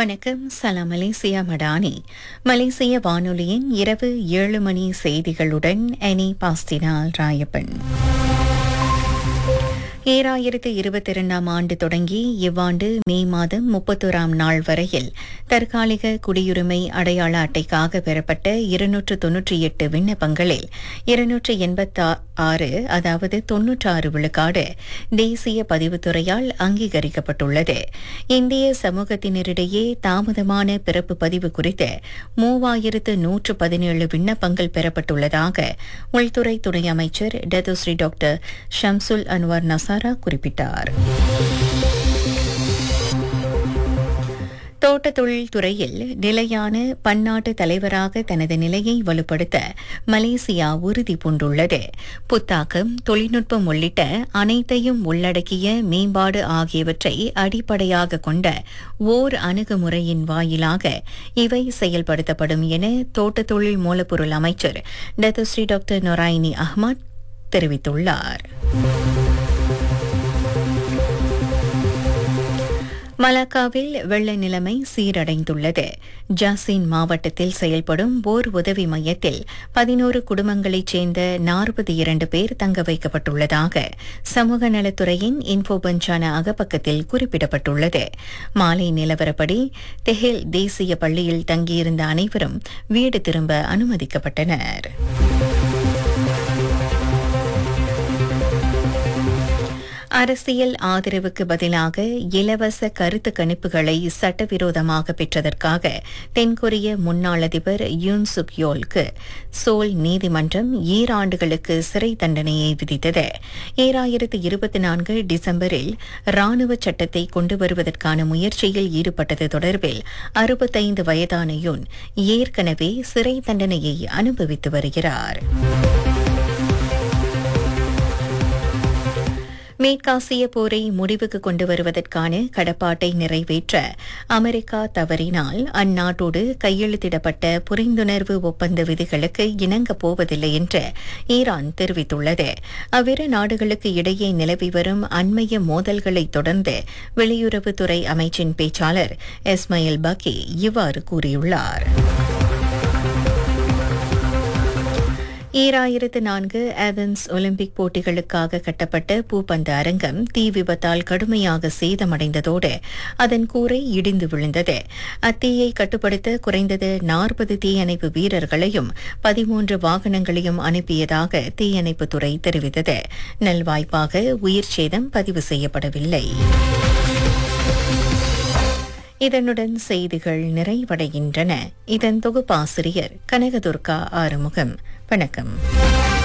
வணக்கம் சலாம் மலேசியா மடானி மலேசிய வானொலியின் இரவு ஏழு மணி செய்திகளுடன் எனி பாஸ்தினால் ராயப்பன் ஈராயிரத்து இருபத்தி இரண்டாம் ஆண்டு தொடங்கி இவ்வாண்டு மே மாதம் முப்பத்தோராம் நாள் வரையில் தற்காலிக குடியுரிமை அடையாள அட்டைக்காக பெறப்பட்ட இருநூற்று தொன்னூற்றி எட்டு விண்ணப்பங்களில் இருநூற்று எண்பத்தி ஆறு அதாவது தொன்னூற்றாறு விழுக்காடு தேசிய பதிவுத்துறையால் அங்கீகரிக்கப்பட்டுள்ளது இந்திய சமூகத்தினரிடையே தாமதமான பிறப்பு பதிவு குறித்து மூவாயிரத்து நூற்று பதினேழு விண்ணப்பங்கள் பெறப்பட்டுள்ளதாக உள்துறை துணை அமைச்சர் டெதுஸ்ரீ டாக்டர் ஷம்சுல் அன்வர் நசாரா குறிப்பிட்டார் தோட்டத் தொழில் துறையில் நிலையான பன்னாட்டு தலைவராக தனது நிலையை வலுப்படுத்த மலேசியா உறுதி பூண்டுள்ளது புத்தாக்கம் தொழில்நுட்பம் உள்ளிட்ட அனைத்தையும் உள்ளடக்கிய மேம்பாடு ஆகியவற்றை அடிப்படையாக கொண்ட ஓர் அணுகுமுறையின் வாயிலாக இவை செயல்படுத்தப்படும் என தோட்டத் தொழில் மூலப்பொருள் அமைச்சர் டத்துஸ்ரீ டாக்டர் நொராயினி அஹ்மத் தெரிவித்துள்ளார் மலாக்காவில் வெள்ள நிலைமை சீரடைந்துள்ளது ஜாசின் மாவட்டத்தில் செயல்படும் போர் உதவி மையத்தில் பதினோரு குடும்பங்களைச் சேர்ந்த நாற்பத்தி இரண்டு பேர் தங்க வைக்கப்பட்டுள்ளதாக சமூக நலத்துறையின் இன்ஃபோபஞ்சான அகப்பக்கத்தில் குறிப்பிடப்பட்டுள்ளது மாலை நிலவரப்படி தெஹில் தேசிய பள்ளியில் தங்கியிருந்த அனைவரும் வீடு திரும்ப அனுமதிக்கப்பட்டனர் அரசியல் ஆதரவுக்கு பதிலாக இலவச கருத்து கணிப்புகளை சட்டவிரோதமாக பெற்றதற்காக தென்கொரிய முன்னாள் அதிபர் யூன் சுக் யோல்க்கு சோல் நீதிமன்றம் ஈராண்டுகளுக்கு சிறை தண்டனையை விதித்தது ஈராயிரத்து இருபத்தி நான்கு டிசம்பரில் ராணுவ சட்டத்தை கொண்டு வருவதற்கான முயற்சியில் ஈடுபட்டது தொடர்பில் அறுபத்தைந்து வயதான யூன் ஏற்கனவே சிறை தண்டனையை அனுபவித்து வருகிறார் மேற்காசிய போரை முடிவுக்கு கொண்டு வருவதற்கான கடப்பாட்டை நிறைவேற்ற அமெரிக்கா தவறினால் அந்நாட்டோடு கையெழுத்திடப்பட்ட புரிந்துணர்வு ஒப்பந்த விதிகளுக்கு இணங்கப் போவதில்லை என்று ஈரான் தெரிவித்துள்ளது அவ்விரு நாடுகளுக்கு இடையே நிலவி வரும் அண்மைய மோதல்களை தொடர்ந்து வெளியுறவுத்துறை அமைச்சின் பேச்சாளர் இஸ்மாயில் பக்கி இவ்வாறு கூறியுள்ளார் ஈராயிரத்து நான்கு ஏதன்ஸ் ஒலிம்பிக் போட்டிகளுக்காக கட்டப்பட்ட பூப்பந்து அரங்கம் தீ விபத்தால் கடுமையாக சேதமடைந்ததோடு அதன் கூரை இடிந்து விழுந்தது அத்தீயை கட்டுப்படுத்த குறைந்தது நாற்பது தீயணைப்பு வீரர்களையும் பதிமூன்று வாகனங்களையும் அனுப்பியதாக தீயணைப்புத்துறை தெரிவித்தது நல்வாய்ப்பாக உயிர் சேதம் பதிவு செய்யப்படவில்லை இதனுடன் செய்திகள் நிறைவடைகின்றன இதன் தொகுப்பாசிரியர் கனகதுர்கா ஆறுமுகம் வணக்கம்